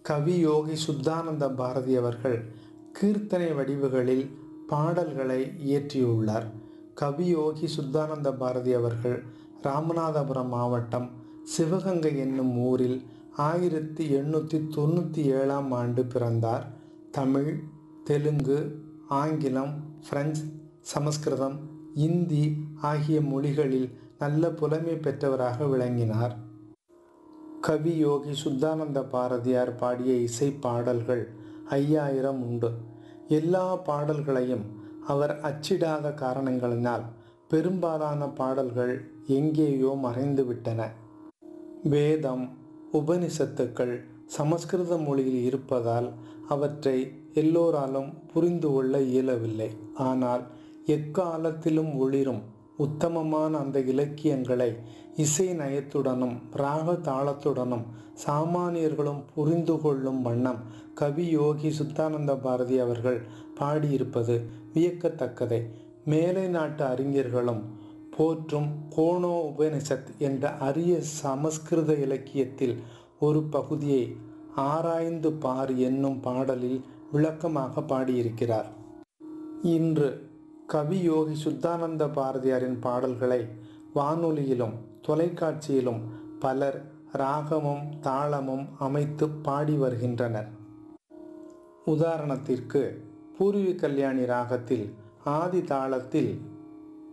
கவி யோகி சுத்தானந்த பாரதி அவர்கள் கீர்த்தனை வடிவுகளில் பாடல்களை இயற்றியுள்ளார் கவி யோகி சுத்தானந்த பாரதி அவர்கள் ராமநாதபுரம் மாவட்டம் சிவகங்கை என்னும் ஊரில் ஆயிரத்தி எண்ணூற்றி தொண்ணூற்றி ஏழாம் ஆண்டு பிறந்தார் தமிழ் தெலுங்கு ஆங்கிலம் பிரெஞ்சு சமஸ்கிருதம் இந்தி ஆகிய மொழிகளில் நல்ல புலமை பெற்றவராக விளங்கினார் கவி யோகி சுத்தானந்த பாரதியார் பாடிய இசை பாடல்கள் ஐயாயிரம் உண்டு எல்லா பாடல்களையும் அவர் அச்சிடாத காரணங்களினால் பெரும்பாலான பாடல்கள் எங்கேயோ மறைந்துவிட்டன வேதம் உபனிஷத்துக்கள் சமஸ்கிருத மொழியில் இருப்பதால் அவற்றை எல்லோராலும் புரிந்து கொள்ள இயலவில்லை ஆனால் எக்காலத்திலும் ஒளிரும் உத்தமமான அந்த இலக்கியங்களை இசை நயத்துடனும் ராக தாளத்துடனும் சாமானியர்களும் புரிந்து கொள்ளும் வண்ணம் கவி யோகி சுத்தானந்த பாரதி அவர்கள் பாடியிருப்பது வியக்கத்தக்கதே மேலை நாட்டு அறிஞர்களும் போற்றும் கோணோ உபனிஷத் என்ற அரிய சமஸ்கிருத இலக்கியத்தில் ஒரு பகுதியை ஆராய்ந்து பார் என்னும் பாடலில் விளக்கமாக பாடியிருக்கிறார் இன்று கவி யோகி சுத்தானந்த பாரதியாரின் பாடல்களை வானொலியிலும் தொலைக்காட்சியிலும் பலர் ராகமும் தாளமும் அமைத்து பாடி வருகின்றனர் உதாரணத்திற்கு பூர்வி கல்யாணி ராகத்தில் ஆதி தாளத்தில்